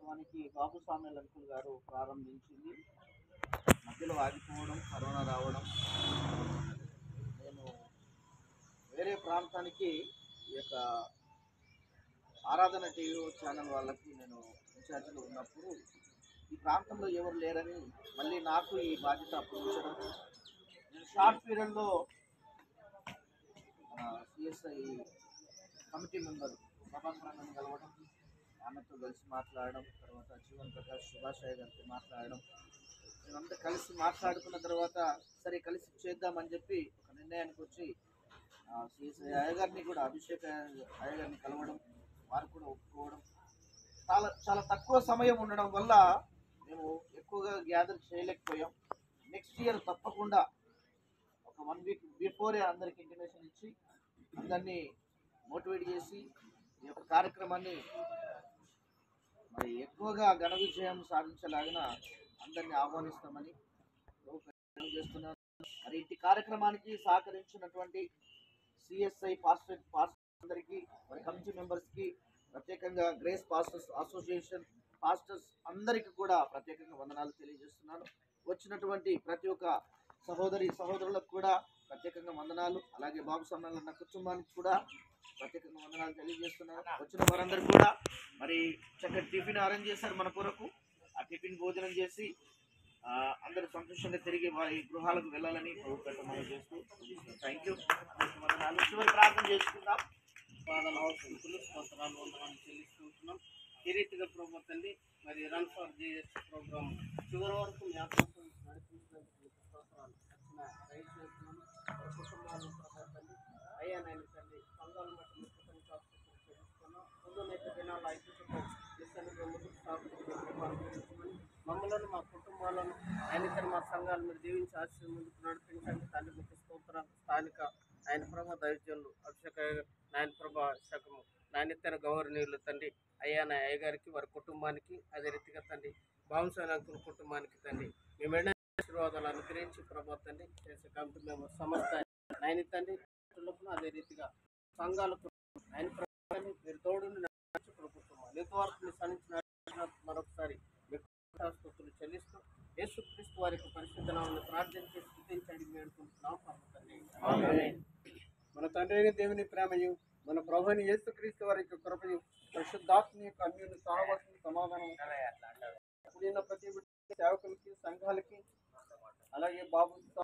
వాస్తవానికి బాబు స్వామి అంకుల్ గారు ప్రారంభించింది మధ్యలో ఆగిపోవడం కరోనా రావడం నేను వేరే ప్రాంతానికి ఈ యొక్క ఆరాధన టీవీ ఛానల్ వాళ్ళకి నేను ఇన్ఛార్జ్లో ఉన్నప్పుడు ఈ ప్రాంతంలో ఎవరు లేరని మళ్ళీ నాకు ఈ బాధ్యత అప్పగించడం నేను షార్ట్ పీరియడ్లో సిఎస్ఐ కమిటీ మెంబర్ ప్రభాకరన్ కలవడం ఆమెతో కలిసి మాట్లాడడం తర్వాత జీవన్ ప్రకాష్ సుభాష్ గారితో మాట్లాడడం మేమంతా కలిసి మాట్లాడుకున్న తర్వాత సరే కలిసి చేద్దామని చెప్పి ఒక నిర్ణయానికి వచ్చి సిఎస్ఐ అయ్యగారిని కూడా అభిషేక్ అయ్యగారిని కలవడం వారు కూడా ఒప్పుకోవడం చాలా చాలా తక్కువ సమయం ఉండడం వల్ల మేము ఎక్కువగా గ్యాదర్ చేయలేకపోయాం నెక్స్ట్ ఇయర్ తప్పకుండా ఒక వన్ వీక్ బిఫోరే అందరికి ఇంటిమేషన్ ఇచ్చి అందరినీ మోటివేట్ చేసి ఈ యొక్క కార్యక్రమాన్ని మరి ఎక్కువగా ఘన విజయం సాధించలాగిన అందరినీ ఆహ్వానిస్తామని చేస్తున్నాను మరి ఇంటి కార్యక్రమానికి సహకరించినటువంటి సిఎస్ఐ పాస్టర్ పాస్టర్ అందరికీ మరి కమిటీ మెంబర్స్కి ప్రత్యేకంగా గ్రేస్ పాస్టర్స్ అసోసియేషన్ పాస్టర్స్ అందరికీ కూడా ప్రత్యేకంగా వందనాలు తెలియజేస్తున్నాను వచ్చినటువంటి ప్రతి ఒక్క సహోదరి సహోదరులకు కూడా ప్రత్యేకంగా వందనాలు అలాగే బాబు సమ్మేళన కుటుంబానికి కూడా ప్రత్యేకంగా వందనాలు తెలియజేస్తున్నాను వచ్చిన వారందరూ కూడా మరి చక్కటి టిఫిన్ అరేంజ్ చేశారు మన కొరకు ఆ టిఫిన్ భోజనం చేసి ఆ, అందరూ సంతోషంగా తిరిగి వారి గృహాలకు వెళ్ళాలని ప్రభుత్వం చేస్తూ థ్యాంక్ యూ వందనాలు చివరి ప్రార్థన చేసుకుందాం పాదాల స్థుతులు స్తోత్రాలు వందనాలు చెల్లిస్తుంటున్నాం ఈ రీతిగా ప్రభు తల్లి మరి రన్ ఫర్ జీఎస్ ప్రోగ్రామ్ చివరి వరకు మీ ఆత్మతో నడిపించినందుకు మీకు స్తోత్రాలు వచ్చిన దయచేస్తున్నాను వారి కుటుంబాలను ప్రభు తల్లి అయ్యా నేను తల్లి సంఘాలను బట్టి మీకు కృతజ్ఞతాస్తుతులు చెల్లిస్తున్నాం ముందునైతే దినాల ఐక్యతతో మీ సన్నిధిలో ముందుకు సాగుతున్న మమ్మల్ని మా కుటుంబాలను ఆయన ఇతర మా సంఘాలు మీరు దీవించి ఆశీర్వాదం ముందుకు నడిపించండి తల్లి మీకు స్తోత్రాలు స్థానిక ఆయన ప్రభా దైవజనులు అభిషేక నాయన ప్రభా శకము నాయన ఇతర గౌరవనీయులు తండ్రి అయ్యా నా అయ్య గారికి వారి కుటుంబానికి అదే రీతిగా తండ్రి భావంసాని అంకుల కుటుంబానికి తండ్రి మేము ఎన్నో ఆశీర్వాదాలు అనుగ్రహించి ప్రభా తండ్రి చేసే కమిటీ మేము సమస్త నాయన తండ్రి కుటుంబం అదే రీతిగా సంఘాలకు ఆయన ప్రభావాన్ని మీరు తోడుని నడిపించి ప్రభుత్వం ఇంతవరకు మీ సన్నిధించిన మరొకసారి మీకు స్తుతులు చెల్లిస్తూ యేసుక్రీస్తు వారి యొక్క పరిశుద్ధ నామమున ప్రార్థించి స్థుతించండి వేడుకుంటున్నాం పరమ తండ్రి. ఆమేన్. మన తండ్రి అయిన దేవుని ప్రేమయు మన ప్రభుని యేసుక్రీస్తు వారి యొక్క కృపయు పరిశుద్ధాత్మ యొక్క అన్యుని సహవాసం సమాధానం కూడిన ప్రతి బిడ్డ సేవకులకి సంఘాలకి అలాగే బాబు